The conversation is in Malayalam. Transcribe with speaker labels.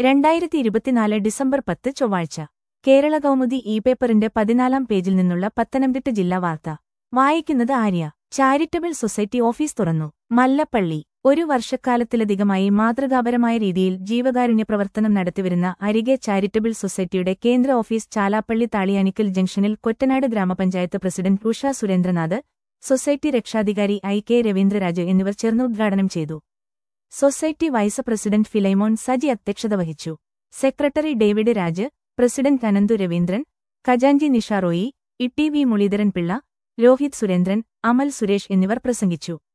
Speaker 1: രണ്ടായിരത്തി ഇരുപത്തിനാല് ഡിസംബർ പത്ത് ചൊവ്വാഴ്ച കേരള കൗമുദി ഇ പേപ്പറിന്റെ പതിനാലാം പേജിൽ നിന്നുള്ള പത്തനംതിട്ട ജില്ലാ വാർത്ത വായിക്കുന്നത് ആര്യ ചാരിറ്റബിൾ സൊസൈറ്റി ഓഫീസ് തുറന്നു മല്ലപ്പള്ളി ഒരു വർഷക്കാലത്തിലധികമായി മാതൃകാപരമായ രീതിയിൽ ജീവകാരുണ്യ പ്രവർത്തനം നടത്തിവരുന്ന അരികെ ചാരിറ്റബിൾ സൊസൈറ്റിയുടെ കേന്ദ്ര ഓഫീസ് ചാലാപ്പള്ളി താളിയാനിക്കൽ ജംഗ്ഷനിൽ കൊറ്റനാട് ഗ്രാമപഞ്ചായത്ത് പ്രസിഡന്റ് ഉഷ സുരേന്ദ്രനാഥ് സൊസൈറ്റി രക്ഷാധികാരി ഐ കെ രവീന്ദ്രരാജ് എന്നിവർ ചേർന്ന് ഉദ്ഘാടനം ചെയ്തു society vice president Philemon Saji അധ്യക്ഷത വഹിച്ചു secretary David Raj president Ananthu Raveendran ഖജാൻജി Nisharoy E T V Muraleedharan Pillai Rohith Surendran Amal Suresh എന്നിവർ പ്രസംഗിച്ചു